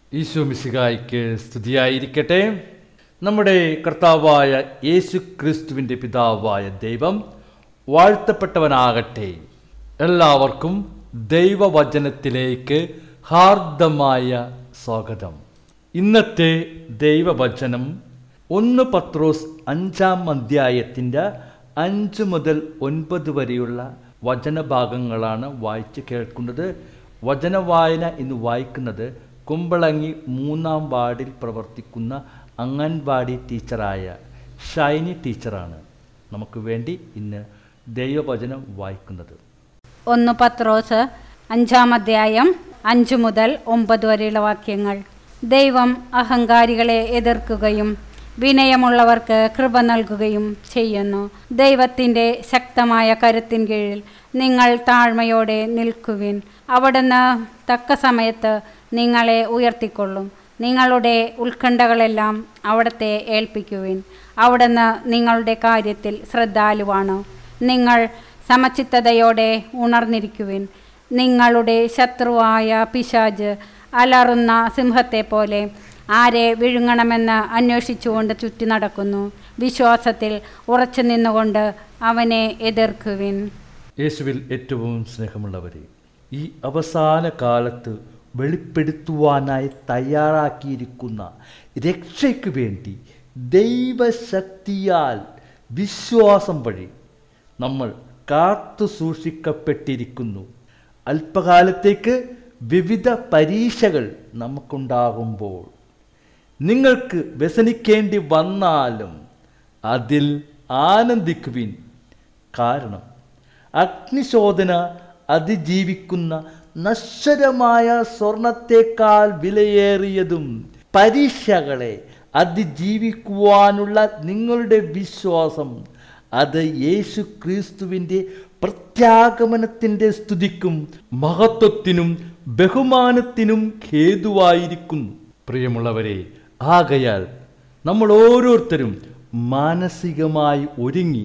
ഈശോ മിശിഹായ്ക്ക് സ്തുതിയായിരിക്കട്ടെ നമ്മുടെ കർത്താവായ യേശു ക്രിസ്തുവിൻ്റെ പിതാവായ ദൈവം വാഴ്ത്തപ്പെട്ടവനാകട്ടെ എല്ലാവർക്കും ദൈവവചനത്തിലേക്ക് ഹാർദമായ സ്വാഗതം ഇന്നത്തെ ദൈവവചനം ഒന്ന് പത്രോസ് അഞ്ചാം അധ്യായത്തിൻ്റെ അഞ്ച് മുതൽ ഒൻപത് വരെയുള്ള വചനഭാഗങ്ങളാണ് വായിച്ച് കേൾക്കുന്നത് വചനവായന ഇന്ന് വായിക്കുന്നത് കുമ്പളങ്ങി മൂന്നാം വാർഡിൽ പ്രവർത്തിക്കുന്ന അംഗൻവാടി ടീച്ചറായ ഷൈനി ടീച്ചറാണ് നമുക്ക് വേണ്ടി ഇന്ന് ദൈവവചനം വായിക്കുന്നത് ഒന്ന് പത്രോസ് അഞ്ചാം അധ്യായം അഞ്ചു മുതൽ ഒമ്പത് വരെയുള്ള വാക്യങ്ങൾ ദൈവം അഹങ്കാരികളെ എതിർക്കുകയും വിനയമുള്ളവർക്ക് കൃപ നൽകുകയും ചെയ്യുന്നു ദൈവത്തിൻ്റെ ശക്തമായ കരുത്തിൻ കീഴിൽ നിങ്ങൾ താഴ്മയോടെ നിൽക്കുവിൻ അവിടുന്ന് തക്ക സമയത്ത് നിങ്ങളെ ഉയർത്തിക്കൊള്ളും നിങ്ങളുടെ ഉത്കണ്ഠകളെല്ലാം അവിടത്തെ ഏൽപ്പിക്കുവിൻ അവിടുന്ന് നിങ്ങളുടെ കാര്യത്തിൽ ശ്രദ്ധാലുവാണ് നിങ്ങൾ സമചിത്തതയോടെ ഉണർന്നിരിക്കുവിൻ നിങ്ങളുടെ ശത്രുവായ പിശാജ് അലറുന്ന സിംഹത്തെ പോലെ ആരെ വിഴുങ്ങണമെന്ന് അന്വേഷിച്ചുകൊണ്ട് ചുറ്റി നടക്കുന്നു വിശ്വാസത്തിൽ ഉറച്ചു നിന്നുകൊണ്ട് അവനെ എതിർക്കുവിൻ യേശുവിൽ ഏറ്റവും സ്നേഹമുള്ളവരെ ഈ അവസാന കാലത്ത് വെളിപ്പെടുത്തുവാനായി തയ്യാറാക്കിയിരിക്കുന്ന രക്ഷയ്ക്ക് വേണ്ടി ദൈവശക്തിയാൽ വിശ്വാസം വഴി നമ്മൾ കാത്തു സൂക്ഷിക്കപ്പെട്ടിരിക്കുന്നു അല്പകാലത്തേക്ക് വിവിധ പരീക്ഷകൾ നമുക്കുണ്ടാകുമ്പോൾ നിങ്ങൾക്ക് വ്യസനിക്കേണ്ടി വന്നാലും അതിൽ ആനന്ദിക്കുവിൻ കാരണം അഗ്നിശോധന അതിജീവിക്കുന്ന നശ്വരമായ സ്വർണത്തേക്കാൾ വിലയേറിയതും പരീക്ഷകളെ അതിജീവിക്കുവാനുള്ള നിങ്ങളുടെ വിശ്വാസം അത് യേശു ക്രിസ്തുവിൻ്റെ പ്രത്യാഗമനത്തിൻ്റെ സ്തുതിക്കും മഹത്വത്തിനും ബഹുമാനത്തിനും ഹേതുവായിരിക്കുന്നു പ്രിയമുള്ളവരെ ആകയാൽ നമ്മൾ ഓരോരുത്തരും മാനസികമായി ഒരുങ്ങി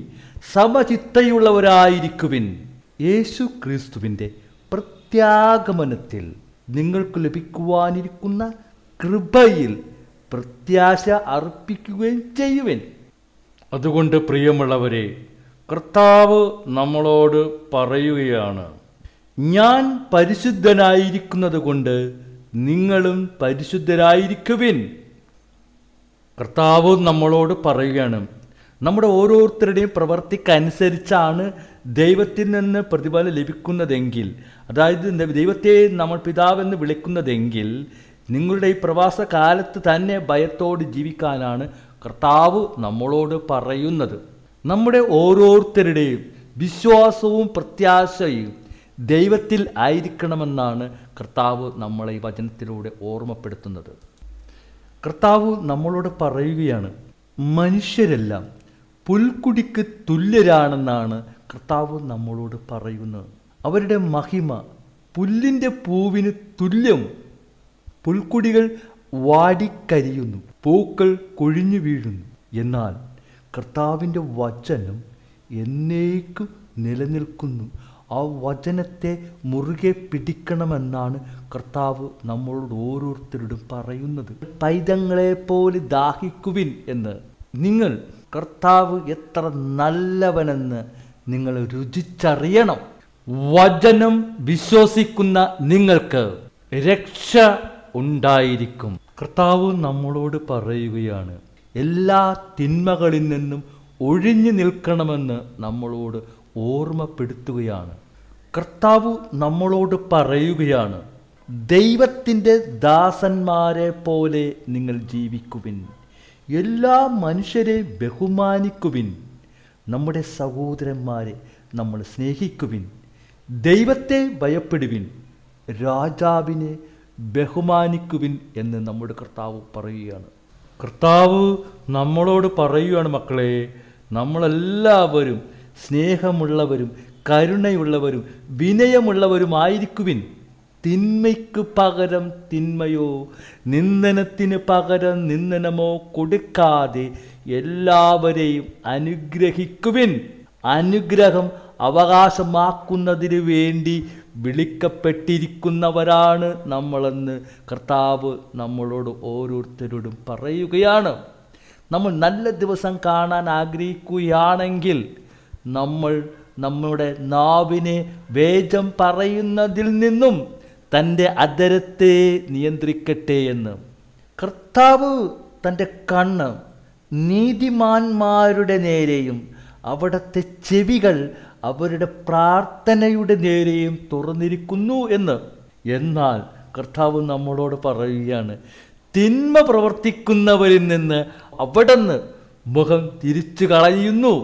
സമചിത്തയുള്ളവരായിരിക്കുവിൻ യേശു ക്രിസ്തുവിൻ്റെ പ്രത്യാഗമനത്തിൽ നിങ്ങൾക്ക് ലഭിക്കുവാനിരിക്കുന്ന കൃപയിൽ പ്രത്യാശ അർപ്പിക്കുകയും ചെയ്യുവൻ അതുകൊണ്ട് പ്രിയമുള്ളവരെ കർത്താവ് നമ്മളോട് പറയുകയാണ് ഞാൻ പരിശുദ്ധനായിരിക്കുന്നത് കൊണ്ട് നിങ്ങളും പരിശുദ്ധരായിരിക്കുവിൻ കർത്താവ് നമ്മളോട് പറയുകയാണ് നമ്മുടെ ഓരോരുത്തരുടെയും പ്രവർത്തിക്കനുസരിച്ചാണ് ദൈവത്തിൽ നിന്ന് പ്രതിഫലം ലഭിക്കുന്നതെങ്കിൽ അതായത് ദൈവത്തെ നമ്മൾ പിതാവെന്ന് വിളിക്കുന്നതെങ്കിൽ നിങ്ങളുടെ ഈ പ്രവാസ കാലത്ത് തന്നെ ഭയത്തോട് ജീവിക്കാനാണ് കർത്താവ് നമ്മളോട് പറയുന്നത് നമ്മുടെ ഓരോരുത്തരുടെയും വിശ്വാസവും പ്രത്യാശയും ദൈവത്തിൽ ആയിരിക്കണമെന്നാണ് കർത്താവ് നമ്മളെ ഈ വചനത്തിലൂടെ ഓർമ്മപ്പെടുത്തുന്നത് കർത്താവ് നമ്മളോട് പറയുകയാണ് മനുഷ്യരെല്ലാം പുൽക്കുടിക്ക് തുല്യരാണെന്നാണ് കർത്താവ് നമ്മളോട് പറയുന്നത് അവരുടെ മഹിമ പുല്ലിൻ്റെ പൂവിന് തുല്യം പുൽക്കുടികൾ വാടിക്കരിയുന്നു പൂക്കൾ കൊഴിഞ്ഞു വീഴുന്നു എന്നാൽ കർത്താവിൻ്റെ വചനം എന്നേക്കും നിലനിൽക്കുന്നു ആ വചനത്തെ മുറുകെ പിടിക്കണമെന്നാണ് കർത്താവ് നമ്മളോട് ഓരോരുത്തരോടും പറയുന്നത് പൈതങ്ങളെ പോലെ ദാഹിക്കുവിൻ എന്ന് നിങ്ങൾ കർത്താവ് എത്ര നല്ലവനെന്ന് നിങ്ങൾ രുചിച്ചറിയണം വചനം വിശ്വസിക്കുന്ന നിങ്ങൾക്ക് രക്ഷ ഉണ്ടായിരിക്കും കർത്താവ് നമ്മളോട് പറയുകയാണ് എല്ലാ തിന്മകളിൽ നിന്നും ഒഴിഞ്ഞു നിൽക്കണമെന്ന് നമ്മളോട് ഓർമ്മപ്പെടുത്തുകയാണ് കർത്താവ് നമ്മളോട് പറയുകയാണ് ദൈവത്തിൻ്റെ ദാസന്മാരെ പോലെ നിങ്ങൾ ജീവിക്കുവിൻ എല്ലാ മനുഷ്യരെ ബഹുമാനിക്കുവിൻ നമ്മുടെ സഹോദരന്മാരെ നമ്മൾ സ്നേഹിക്കുവിൻ ദൈവത്തെ ഭയപ്പെടുവിൻ രാജാവിനെ ബഹുമാനിക്കുവിൻ എന്ന് നമ്മുടെ കർത്താവ് പറയുകയാണ് കർത്താവ് നമ്മളോട് പറയുകയാണ് മക്കളെ നമ്മളെല്ലാവരും സ്നേഹമുള്ളവരും കരുണയുള്ളവരും വിനയമുള്ളവരുമായിരിക്കുവിൻ തിന്മയ്ക്ക് പകരം തിന്മയോ നിന്ദനത്തിന് പകരം നിന്ദനമോ കൊടുക്കാതെ എല്ലാവരെയും അനുഗ്രഹിക്കുവിൻ അനുഗ്രഹം അവകാശമാക്കുന്നതിന് വേണ്ടി വിളിക്കപ്പെട്ടിരിക്കുന്നവരാണ് നമ്മളെന്ന് കർത്താവ് നമ്മളോട് ഓരോരുത്തരോടും പറയുകയാണ് നമ്മൾ നല്ല ദിവസം കാണാൻ ആഗ്രഹിക്കുകയാണെങ്കിൽ നമ്മൾ നമ്മുടെ നാവിനെ വേജം പറയുന്നതിൽ നിന്നും തൻ്റെ അതരത്തെ നിയന്ത്രിക്കട്ടെ എന്ന് കർത്താവ് തൻ്റെ കണ്ണ് നീതിമാന്മാരുടെ നേരെയും അവിടുത്തെ ചെവികൾ അവരുടെ പ്രാർത്ഥനയുടെ നേരെയും തുറന്നിരിക്കുന്നു എന്ന് എന്നാൽ കർത്താവ് നമ്മളോട് പറയുകയാണ് തിന്മ പ്രവർത്തിക്കുന്നവരിൽ നിന്ന് അവിടുന്ന് മുഖം തിരിച്ചു കളയുന്നു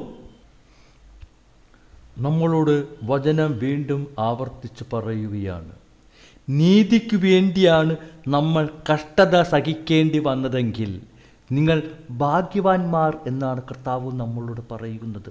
നമ്മളോട് വചനം വീണ്ടും ആവർത്തിച്ച് പറയുകയാണ് നീതിക്ക് വേണ്ടിയാണ് നമ്മൾ കഷ്ടത സഹിക്കേണ്ടി വന്നതെങ്കിൽ നിങ്ങൾ ഭാഗ്യവാന്മാർ എന്നാണ് കർത്താവ് നമ്മളോട് പറയുന്നത്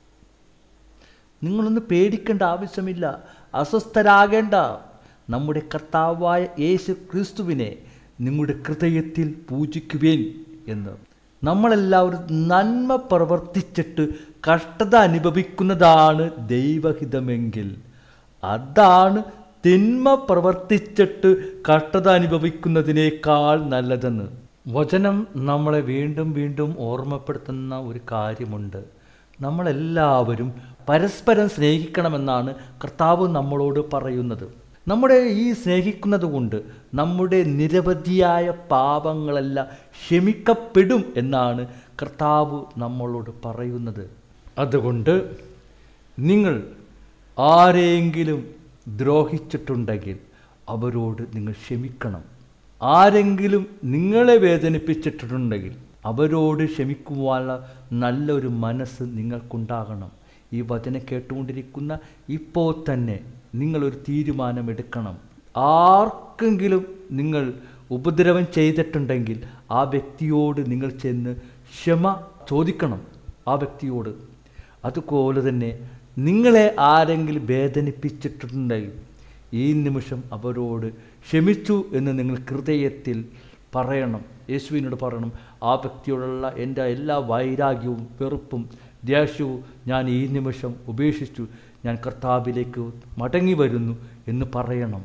നിങ്ങളൊന്ന് പേടിക്കേണ്ട ആവശ്യമില്ല അസ്വസ്ഥരാകേണ്ട നമ്മുടെ കർത്താവായ യേശു ക്രിസ്തുവിനെ നിങ്ങളുടെ ഹൃദയത്തിൽ പൂജിക്കുവേൻ എന്ന് നമ്മളെല്ലാവരും നന്മ പ്രവർത്തിച്ചിട്ട് കഷ്ടത അനുഭവിക്കുന്നതാണ് ദൈവഹിതമെങ്കിൽ അതാണ് തിന്മ പ്രവർത്തിച്ചിട്ട് കഷ്ടത അനുഭവിക്കുന്നതിനേക്കാൾ നല്ലതെന്ന് വചനം നമ്മളെ വീണ്ടും വീണ്ടും ഓർമ്മപ്പെടുത്തുന്ന ഒരു കാര്യമുണ്ട് നമ്മളെല്ലാവരും പരസ്പരം സ്നേഹിക്കണമെന്നാണ് കർത്താവ് നമ്മളോട് പറയുന്നത് നമ്മുടെ ഈ സ്നേഹിക്കുന്നത് കൊണ്ട് നമ്മുടെ നിരവധിയായ പാപങ്ങളെല്ലാം ക്ഷമിക്കപ്പെടും എന്നാണ് കർത്താവ് നമ്മളോട് പറയുന്നത് അതുകൊണ്ട് നിങ്ങൾ ആരെങ്കിലും ദ്രോഹിച്ചിട്ടുണ്ടെങ്കിൽ അവരോട് നിങ്ങൾ ക്ഷമിക്കണം ആരെങ്കിലും നിങ്ങളെ വേദനിപ്പിച്ചിട്ടുണ്ടെങ്കിൽ അവരോട് ക്ഷമിക്കുവാനുള്ള നല്ലൊരു മനസ്സ് നിങ്ങൾക്കുണ്ടാകണം ഈ വചനം കേട്ടുകൊണ്ടിരിക്കുന്ന ഇപ്പോൾ തന്നെ നിങ്ങളൊരു തീരുമാനമെടുക്കണം ആർക്കെങ്കിലും നിങ്ങൾ ഉപദ്രവം ചെയ്തിട്ടുണ്ടെങ്കിൽ ആ വ്യക്തിയോട് നിങ്ങൾ ചെന്ന് ക്ഷമ ചോദിക്കണം ആ വ്യക്തിയോട് അതുപോലെ തന്നെ നിങ്ങളെ ആരെങ്കിലും വേദനിപ്പിച്ചിട്ടുണ്ടെങ്കിൽ ഈ നിമിഷം അവരോട് ക്ഷമിച്ചു എന്ന് നിങ്ങൾ ഹൃദയത്തിൽ പറയണം യേശുവിനോട് പറയണം ആ വ്യക്തിയോടുള്ള എൻ്റെ എല്ലാ വൈരാഗ്യവും വെറുപ്പും ദേഷ്യവും ഞാൻ ഈ നിമിഷം ഉപേക്ഷിച്ചു ഞാൻ കർത്താവിലേക്ക് മടങ്ങി വരുന്നു എന്ന് പറയണം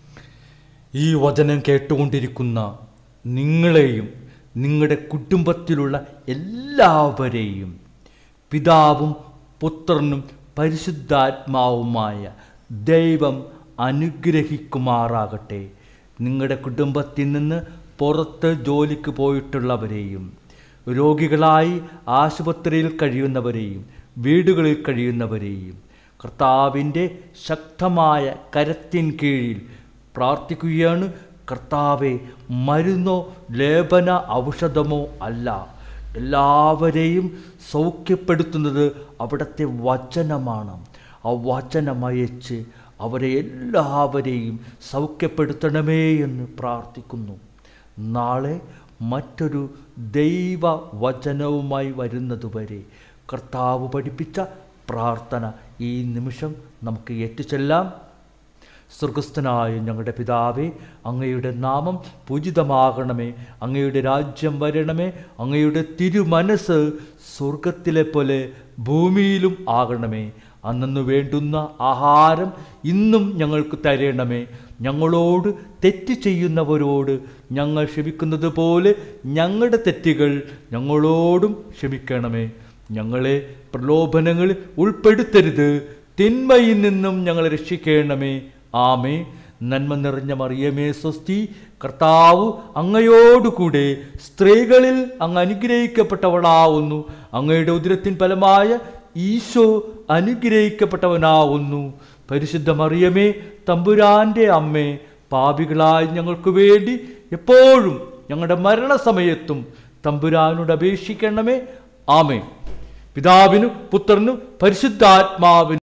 ഈ വചനം കേട്ടുകൊണ്ടിരിക്കുന്ന നിങ്ങളെയും നിങ്ങളുടെ കുടുംബത്തിലുള്ള എല്ലാവരെയും പിതാവും പുത്രനും പരിശുദ്ധാത്മാവുമായ ദൈവം അനുഗ്രഹിക്കുമാറാകട്ടെ നിങ്ങളുടെ കുടുംബത്തിൽ നിന്ന് പുറത്ത് ജോലിക്ക് പോയിട്ടുള്ളവരെയും രോഗികളായി ആശുപത്രിയിൽ കഴിയുന്നവരെയും വീടുകളിൽ കഴിയുന്നവരെയും കർത്താവിൻ്റെ ശക്തമായ കരത്തിൻ കീഴിൽ പ്രാർത്ഥിക്കുകയാണ് കർത്താവെ മരുന്നോ ലേപന ഔഷധമോ അല്ല എല്ലാവരെയും സൗഖ്യപ്പെടുത്തുന്നത് അവിടുത്തെ വചനമാണ് ആ വചനമയച്ച് അവരെ എല്ലാവരെയും സൗഖ്യപ്പെടുത്തണമേ എന്ന് പ്രാർത്ഥിക്കുന്നു നാളെ മറ്റൊരു ദൈവ വചനവുമായി വരുന്നതുവരെ കർത്താവ് പഠിപ്പിച്ച പ്രാർത്ഥന ഈ നിമിഷം നമുക്ക് ഏറ്റുചൊല്ലാം സ്വർഗസ്ഥനായ ഞങ്ങളുടെ പിതാവേ അങ്ങയുടെ നാമം പൂജിതമാകണമേ അങ്ങയുടെ രാജ്യം വരണമേ അങ്ങയുടെ തിരുമനസ് സ്വർഗത്തിലെ പോലെ ഭൂമിയിലും ആകണമേ അന്നു വേണ്ടുന്ന ആഹാരം ഇന്നും ഞങ്ങൾക്ക് തരണമേ ഞങ്ങളോട് തെറ്റ് ചെയ്യുന്നവരോട് ഞങ്ങൾ ക്ഷമിക്കുന്നത് പോലെ ഞങ്ങളുടെ തെറ്റുകൾ ഞങ്ങളോടും ക്ഷമിക്കണമേ ഞങ്ങളെ പ്രലോഭനങ്ങളിൽ ഉൾപ്പെടുത്തരുത് തിന്മയിൽ നിന്നും ഞങ്ങളെ രക്ഷിക്കണമേ ആമേ നന്മ നിറഞ്ഞ മറിയമേ സ്വസ്തി കർത്താവ് അങ്ങയോടുകൂടെ സ്ത്രീകളിൽ അങ്ങ് അനുഗ്രഹിക്കപ്പെട്ടവളാവുന്നു അങ്ങയുടെ ഉദരത്തിൻ ഫലമായ ഈശോ അനുഗ്രഹിക്കപ്പെട്ടവനാവുന്നു പരിശുദ്ധ മറിയമേ തമ്പുരാന്റെ അമ്മേ പാപികളായി ഞങ്ങൾക്ക് വേണ്ടി എപ്പോഴും ഞങ്ങളുടെ മരണസമയത്തും തമ്പുരാനോട് അപേക്ഷിക്കണമേ ആമേ പിതാവിനും പുത്രനും പരിശുദ്ധാത്മാവിനും